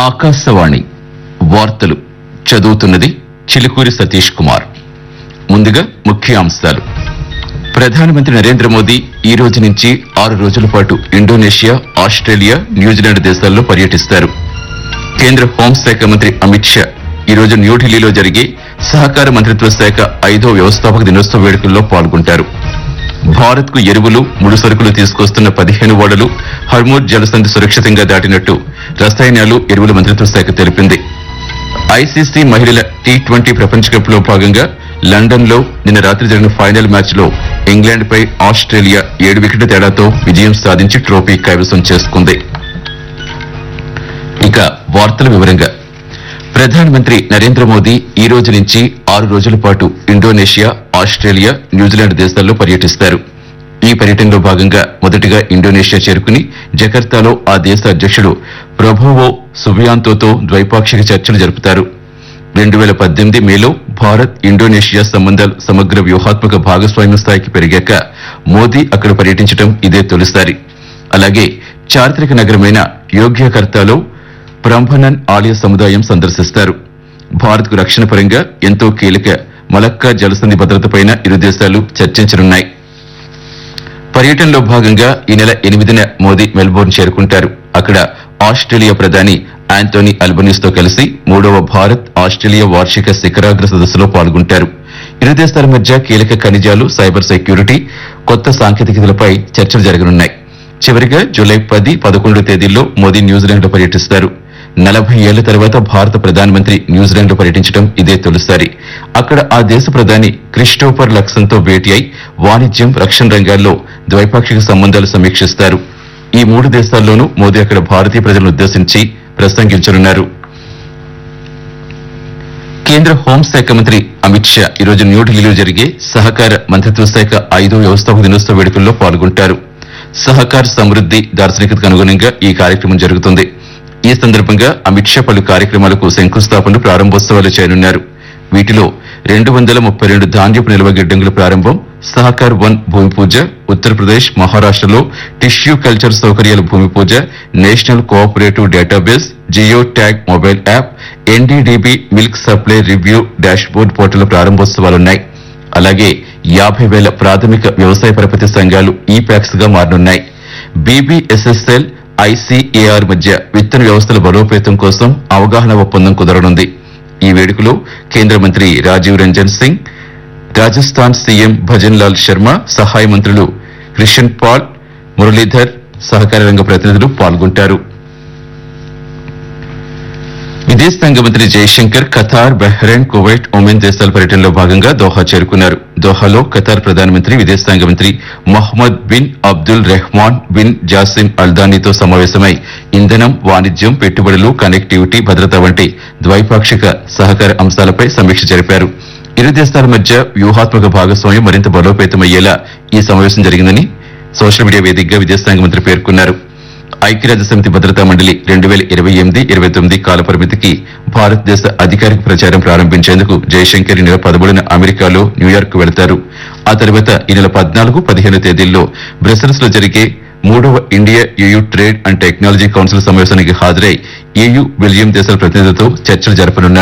ఆకాశవాణి వార్తలు చదువుతున్నది చిలుకూరి సతీష్ కుమార్ ముందుగా ముఖ్యాంశాలు ప్రధానమంత్రి నరేంద్ర మోదీ ఈ రోజు నుంచి ఆరు రోజుల పాటు ఇండోనేషియా ఆస్ట్రేలియా న్యూజిలాండ్ దేశాల్లో పర్యటిస్తారు కేంద్ర హోంశాఖ మంత్రి అమిత్ షా ఈ రోజు న్యూఢిల్లీలో జరిగే సహకార మంత్రిత్వ శాఖ ఐదో వ్యవస్థాపక దినోత్సవ వేడుకల్లో పాల్గొంటారు భారత్ కు ఎరువులు ముడి సరుకులు తీసుకొస్తున్న పదిహేను ఓడలు హర్మూర్ జలసంధి సురక్షితంగా దాటినట్టు రసాయనాలు ఎరువుల మంత్రిత్వ శాఖ తెలిపింది ఐసీసీ మహిళల టీ ట్వంటీ ప్రపంచ కప్ లో భాగంగా లండన్ లో నిన్న రాత్రి జరిగిన ఫైనల్ మ్యాచ్ లో ఇంగ్లాండ్ పై ఆస్ట్రేలియా ఏడు వికెట్ల తేడాతో విజయం సాధించి ట్రోఫీ కైవసం చేసుకుంది ఇక వార్తల వివరంగా ప్రధానమంత్రి నరేంద్ర మోదీ ఈ రోజు నుంచి ఆరు రోజుల పాటు ఇండోనేషియా ఆస్ట్రేలియా న్యూజిలాండ్ దేశాల్లో పర్యటిస్తారు ఈ పర్యటనలో భాగంగా మొదటిగా ఇండోనేషియా చేరుకుని జకర్తాలో ఆ దేశ అధ్యక్షుడు ప్రభోవో సుబియాంతోతో ద్వైపాక్షిక చర్చలు జరుపుతారు రెండు వేల పద్దెనిమిది మేలో భారత్ ఇండోనేషియా సంబంధాలు సమగ్ర వ్యూహాత్మక భాగస్వామ్య స్థాయికి పెరిగాక మోదీ అక్కడ పర్యటించడం ఇదే తొలిసారి అలాగే చారిత్రక నగరమైన యోగ్యకర్తాలో బ్రంభనన్ ఆలయ సముదాయం సందర్శిస్తారు భారత్ కు రక్షణ పరంగా ఎంతో కీలక మలక్కా జలసంధి భద్రతపైన ఇరు దేశాలు చర్చించనున్నాయి పర్యటనలో భాగంగా ఈ నెల ఎనిమిదిన మోదీ మెల్బోర్న్ చేరుకుంటారు అక్కడ ఆస్ట్రేలియా ప్రధాని ఆంటోనీ అల్బనీస్ తో కలిసి మూడవ భారత్ ఆస్ట్రేలియా వార్షిక శిఖరాగ్ర సదస్సులో పాల్గొంటారు ఇరు దేశాల మధ్య కీలక ఖనిజాలు సైబర్ సెక్యూరిటీ కొత్త సాంకేతికతలపై చర్చలు జరగనున్నాయి చివరిగా జూలై పది పదకొండు తేదీల్లో మోదీ న్యూజిలాండ్ లో పర్యటిస్తారు నలభై ఏళ్ల తర్వాత భారత ప్రధానమంత్రి న్యూజిలాండ్ లో పర్యటించడం ఇదే తొలిసారి అక్కడ ఆ దేశ ప్రధాని క్రిస్టోఫర్ లక్సన్ తో భేటీ అయి వాణిజ్యం రక్షణ రంగాల్లో ద్వైపాక్షిక సంబంధాలు సమీక్షిస్తారు ఈ మూడు దేశాల్లోనూ మోదీ అక్కడ భారతీయ ప్రజలను ఉద్దేశించి ప్రసంగించనున్నారు కేంద్ర హోంశాఖ మంత్రి అమిత్ షా ఈరోజు న్యూఢిల్లీలో జరిగే సహకార మంత్రిత్వ శాఖ ఐదో వ్యవస్థాపక దినోత్సవ వేడుకల్లో పాల్గొంటారు సహకార సమృద్ది దార్శనికతకు అనుగుణంగా ఈ కార్యక్రమం జరుగుతుంది ఈ సందర్భంగా అమిత్ షా పలు కార్యక్రమాలకు శంకుస్థాపనలు ప్రారంభోత్సవాలు చేయనున్నారు వీటిలో రెండు వందల ముప్పై రెండు ధాన్యపు నిల్వ గిడ్డంగుల ప్రారంభం సహకార్ వన్ భూమి పూజ ఉత్తరప్రదేశ్ మహారాష్ట్రలో టిష్యూ కల్చర్ సౌకర్యాల భూమి పూజ national cooperative database geo tag mobile app NDDB milk supply review dashboard portal ప్రారంభోత్సవాలున్నాయి అలాగే యాభై వేల ప్రాథమిక వ్యవసాయ పరపతి సంఘాలు ఈ ప్యాక్స్ గా మారనున్నాయి బీబీఎస్ఎస్ఎల్ ఐసీఏఆర్ మధ్య విత్తన వ్యవస్థల బలోపేతం కోసం అవగాహన ఒప్పందం కుదరనుంది ఈ వేడుకలో కేంద్ర మంత్రి రాజీవ్ రంజన్ సింగ్ రాజస్థాన్ సీఎం భజన్ లాల్ శర్మ సహాయ మంత్రులు క్రిషన్ పాల్ మురళీధర్ సహకార రంగ ప్రతినిధులు పాల్గొంటారు విదేశాంగ మంత్రి Jaishankar Qatar Bahrain Kuwait Oman దేశాల పర్యటనలో భాగంగా దోహా చేరుకున్నారు దోహాలో ఖతార్ ప్రధానమంత్రి విదేశాంగ మంత్రి Mohammed bin Abdul Rahman bin Jassim అల్దానీతో సమావేశమై ఇంధనం వాణిజ్యం పెట్టుబడులు కనెక్టివిటీ భద్రత వంటి ద్వైపాక్షిక సహకార అంశాలపై సమీక్ష జరిపారు ఇరు దేశాల మధ్య వ్యూహాత్మక భాగస్వామ్యం మరింత బలోపేతమయ్యేలా ఈ సమావేశం జరిగిందని సోషల్ మీడియా వేదికగా విదేశాంగ మంత్రి పేర్కొన్నారు ఐక్యరాజ్య సమితి భద్రతా మండలి రెండు వేల ఇరవై ఎనిమిది ఇరవై తొమ్మిది కాల పరిమితికి భారతదేశ అధికారిక ప్రచారం ప్రారంభించేందుకు జయశంకర్ ఈ నెల పదమూడున అమెరికాలో న్యూయార్క్ వెళతారు ఆ తర్వాత ఈ నెల పద్నాలుగు పదిహేను తేదీల్లో బ్రసెల్స్ లో జరిగే మూడవ India EU trade and technology council సమావేశానికి హాజరై ఏయూ బెల్జియం దేశాల ప్రతినిధులతో చర్చలు జరపనున్నారు